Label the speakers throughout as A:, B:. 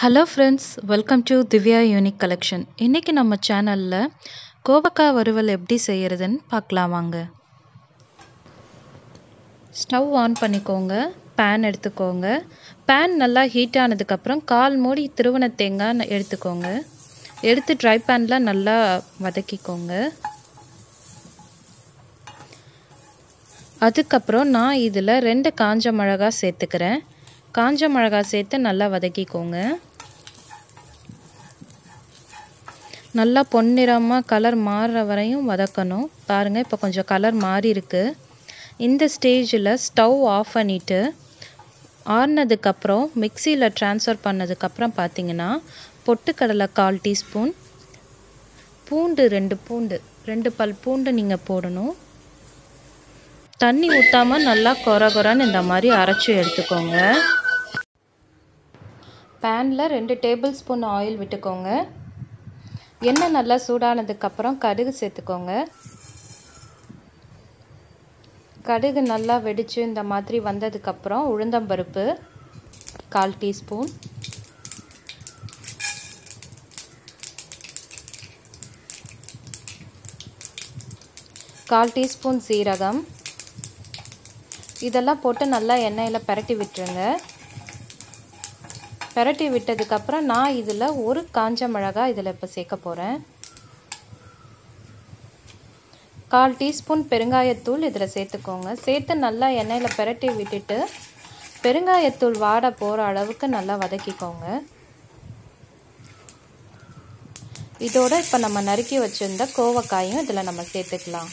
A: hello friends welcome to Divya unique collection இன்றைக்கி நம்ம சேனலில் கோவக்காய் வறுவல் எப்படி செய்கிறதுன்னு பார்க்கலாம் வாங்க ஸ்டவ் ஆன் பண்ணிக்கோங்க பேன் எடுத்துக்கோங்க பேன் நல்லா ஹீட் ஆனதுக்கப்புறம் கால் மூடி திருவண தேங்காய் எடுத்துக்கோங்க எடுத்து ட்ரை பேனில் நல்லா வதக்கிக்கோங்க அதுக்கப்புறம் நான் இதில் ரெண்டு காஞ்ச மிளகா சேர்த்துக்கிறேன் காஞ்ச மிளகா சேர்த்து நல்லா வதக்கிக்கோங்க நல்லா பொன்னிறமாக கலர் மாறுற வரையும் வதக்கணும் பாருங்கள் இப்போ கொஞ்சம் கலர் மாறி இருக்கு இந்த ஸ்டேஜில் ஸ்டவ் ஆஃப் பண்ணிவிட்டு ஆறுனதுக்கப்புறம் மிக்சியில் ட்ரான்ஸ்ஃபர் பண்ணதுக்கப்புறம் பார்த்தீங்கன்னா பொட்டுக்கடலை கால் டீஸ்பூன் பூண்டு ரெண்டு பூண்டு ரெண்டு பல் பூண்டு நீங்கள் போடணும் தண்ணி ஊற்றாமல் நல்லா கொர கொரன்னு இந்த மாதிரி அரைச்சி எடுத்துக்கோங்க பேனில் ரெண்டு டேபிள் ஸ்பூன் ஆயில் விட்டுக்கோங்க எண்ணெய் நல்லா சூடானதுக்கப்புறம் கடுகு சேர்த்துக்கோங்க கடுகு நல்லா வெடித்து இந்த மாதிரி வந்ததுக்கப்புறம் உளுந்தம்பருப்பு கால் டீஸ்பூன் கால் டீஸ்பூன் சீரகம் இதெல்லாம் போட்டு நல்லா எண்ணெயில் பரட்டி விட்டுருங்க பரட்டி விட்டதுக்கப்புறம் நான் இதில் ஒரு காஞ்ச மிளகாய் இதில் இப்போ சேர்க்க போகிறேன் கால் டீஸ்பூன் பெருங்காயத்தூள் இதில் சேர்த்துக்கோங்க சேர்த்து நல்லா எண்ணெயில் பரட்டி விட்டுட்டு பெருங்காயத்தூள் வாட போகிற அளவுக்கு நல்லா வதக்கிக்கோங்க இதோட இப்போ நம்ம நறுக்கி வச்சுருந்த கோவக்காயும் இதில் நம்ம சேர்த்துக்கலாம்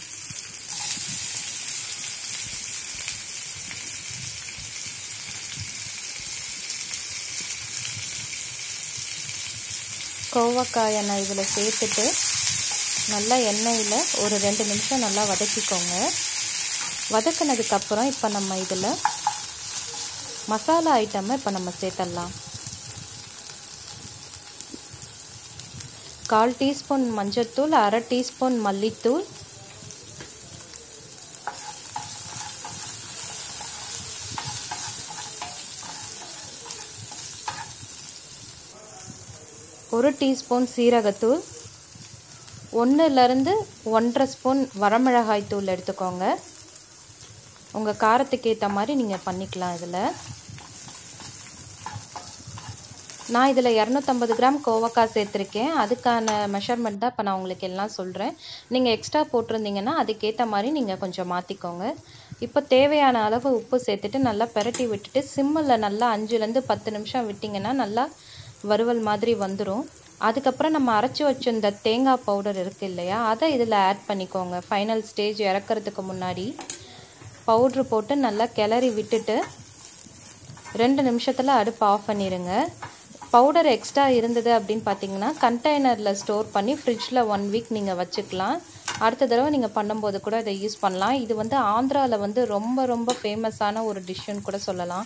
A: கோவக்காயை நான் இதில் சேர்த்துட்டு நல்லா எண்ணெயில் ஒரு ரெண்டு நிமிஷம் நல்லா வதக்கிக்கோங்க வதக்கினதுக்கப்புறம் இப்போ நம்ம இதில் மசாலா ஐட்டமை இப்போ நம்ம சேர்த்துடலாம் கால் டீஸ்பூன் மஞ்சத்தூள் அரை டீஸ்பூன் மல்லித்தூள் ஒரு டீஸ்பூன் சீரகத்தூள் ஒன்றுலேருந்து ஒன்றரை ஸ்பூன் வரமிளகாய் தூள் எடுத்துக்கோங்க உங்கள் காரத்துக்கு ஏற்ற மாதிரி நீங்கள் பண்ணிக்கலாம் இதில் நான் இதில் இரநூத்தம்பது கிராம் கோவக்காய் சேர்த்துருக்கேன் அதுக்கான மெஷர்மெண்ட் தான் இப்போ நான் உங்களுக்கு எல்லாம் சொல்கிறேன் நீங்கள் எக்ஸ்ட்ரா போட்டிருந்தீங்கன்னா அதுக்கேற்ற மாதிரி நீங்கள் கொஞ்சம் மாற்றிக்கோங்க இப்போ தேவையான அளவு உப்பு சேர்த்துட்டு நல்லா பெரட்டி விட்டுட்டு சிம்மில் நல்லா அஞ்சுலேருந்து பத்து நிமிஷம் விட்டிங்கன்னா நல்லா வறுவல் மாதிரி வந்துடும் அதுக்கப்புறம் நம்ம அரைச்சி வச்சிருந்த தேங்காய் பவுடர் இருக்குது இல்லையா அதை இதில் ஆட் பண்ணிக்கோங்க ஃபைனல் ஸ்டேஜ் இறக்கிறதுக்கு முன்னாடி பவுட்ரு போட்டு நல்லா கிளறி விட்டுட்டு ரெண்டு நிமிஷத்தில் அடுப்பு ஆஃப் பண்ணிடுங்க பவுடர் எக்ஸ்ட்ரா இருந்தது அப்படின்னு பார்த்தீங்கன்னா கண்டெய்னரில் ஸ்டோர் பண்ணி ஃப்ரிட்ஜில் ஒன் வீக் நீங்கள் வச்சுக்கலாம் அடுத்த தடவை நீங்கள் பண்ணும்போது கூட இதை யூஸ் பண்ணலாம் இது வந்து ஆந்திராவில் வந்து ரொம்ப ரொம்ப ஃபேமஸான ஒரு டிஷ்ஷுன்னு கூட சொல்லலாம்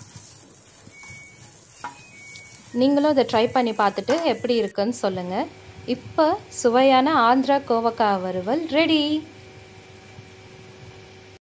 A: நீங்களும் இதை ட்ரை பண்ணி பார்த்துட்டு எப்படி இருக்குன்னு சொல்லுங்கள் இப்போ சுவையான ஆந்திரா கோவக்காய் வறுவல் ரெடி